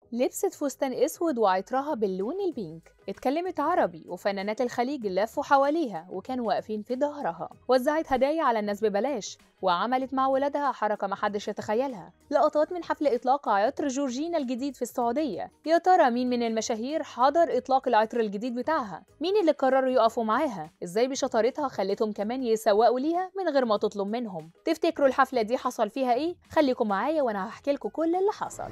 لبست فستان اسود وعطرها باللون البينك اتكلمت عربي وفنانات الخليج لفوا حواليها وكانوا واقفين في ظهرها وزعت هدايا على الناس ببلاش وعملت مع ولادها حركة محدش يتخيلها لقطات من حفل إطلاق عطر جورجينا الجديد في السعودية يا ترى مين من المشاهير حضر إطلاق العطر الجديد بتاعها مين اللي قرروا يقفوا معاها ازاي بشطارتها خلتهم كمان يسوقوا ليها من غير ما تطلب منهم تفتكروا الحفلة دي حصل فيها ايه خليكم معايا وانا هحكي لكم كل اللي حصل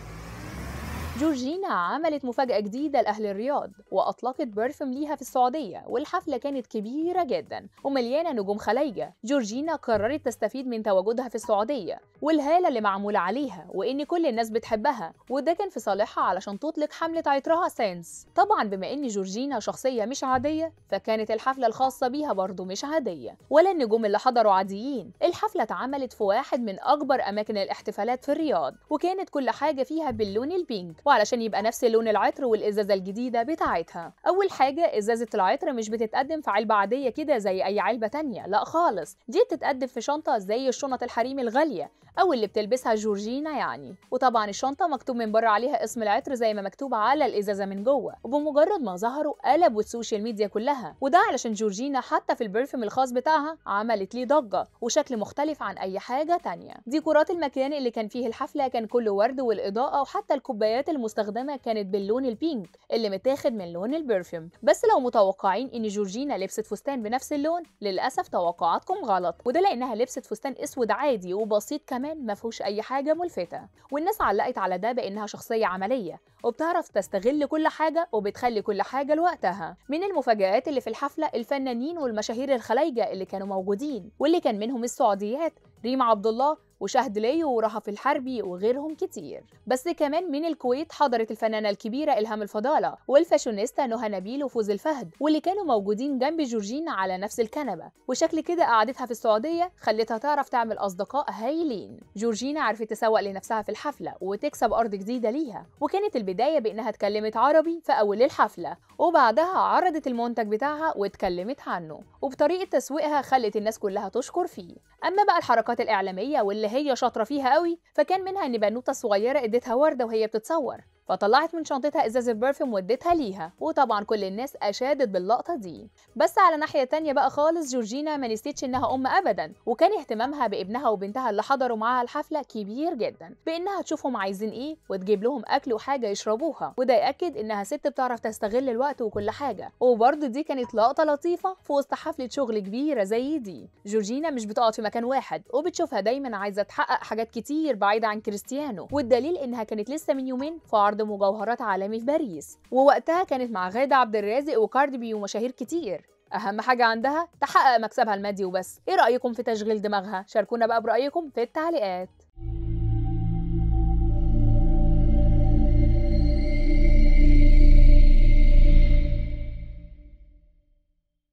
جورجينا عملت مفاجأة جديدة لأهل الرياض وأطلقت برفم ليها في السعودية والحفلة كانت كبيرة جدا ومليانة نجوم خلايجة جورجينا قررت تستفيد من تواجدها في السعودية والهالة اللي معمولة عليها وإن كل الناس بتحبها وده كان في صالحها علشان تطلق حملة عطرها سينس طبعا بما إن جورجينا شخصية مش عادية فكانت الحفلة الخاصة بيها برضه مش عادية ولا النجوم اللي حضروا عاديين الحفلة اتعملت في واحد من أكبر أماكن الاحتفالات في الرياض وكانت كل حاجة فيها باللون البينك وعلشان يبقى نفس لون العطر والازازه الجديده بتاعتها اول حاجه ازازه العطر مش بتتقدم في علبه عاديه كده زي اي علبه تانية لا خالص دي بتتقدم في شنطه زي الشنط الحريمي الغاليه او اللي بتلبسها جورجينا يعني وطبعا الشنطه مكتوب من بره عليها اسم العطر زي ما مكتوب على الازازه من جوه وبمجرد ما ظهروا قلبوا السوشيال ميديا كلها وده علشان جورجينا حتى في البرفيوم الخاص بتاعها عملت ليه ضجه وشكل مختلف عن اي حاجه تانية ديكورات المكان اللي كان فيه الحفله كان كله ورد والاضاءه وحتى الكوبايات المستخدمه كانت باللون البينك اللي متاخد من لون البرفيوم بس لو متوقعين ان جورجينا لبست فستان بنفس اللون للاسف توقعاتكم غلط وده لانها لبست فستان اسود عادي وبسيط كمان ما فيهوش اي حاجه ملفته والناس علقت على ده بانها شخصيه عمليه وبتعرف تستغل كل حاجه وبتخلي كل حاجه لوقتها من المفاجآت اللي في الحفله الفنانين والمشاهير الخلايجه اللي كانوا موجودين واللي كان منهم السعوديات ريم عبد الله وشهد ليو ورهف الحربي وغيرهم كتير بس كمان من الكويت حضرت الفنانة الكبيرة إلهام الفضالة والفاشونيستا نهى نبيل وفوز الفهد واللي كانوا موجودين جنب جورجينا على نفس الكنبة وشكل كده قعدتها في السعودية خلتها تعرف تعمل أصدقاء هايلين جورجينا عرفت تسوق لنفسها في الحفلة وتكسب أرض جديدة ليها وكانت البداية بإنها اتكلمت عربي في أول الحفلة وبعدها عرضت المنتج بتاعها واتكلمت عنه وبطريقة تسويقها خلت الناس كلها تشكر فيه أما بقى الحركات الإعلامية واللي هي شاطرة فيها قوي فكان منها إن بنوتة صغيرة اديتها وردة وهي بتتصور فطلعت من شنطتها ازازه برفيوم واديتها ليها وطبعا كل الناس اشادت باللقطه دي بس على ناحيه تانية بقى خالص جورجينا ما نسيتش انها ام ابدا وكان اهتمامها بابنها وبنتها اللي حضروا معاها الحفله كبير جدا بانها تشوفهم عايزين ايه وتجيب لهم اكل وحاجه يشربوها وده ياكد انها ست بتعرف تستغل الوقت وكل حاجه وبرضه دي كانت لقطه لطيفه في وسط حفله شغل كبيره زي دي جورجينا مش بتقعد في مكان واحد وبتشوفها دايما عايزه تحقق حاجات كتير بعيده عن كريستيانو والدليل انها كانت لسه من يومين في عرض مجوهرات عالمي في باريس ووقتها كانت مع غادة عبد الرازق وكاردي بي ومشاهير كتير أهم حاجة عندها تحقق مكسبها المادي وبس إيه رأيكم في تشغيل دماغها؟ شاركونا بقى برأيكم في التعليقات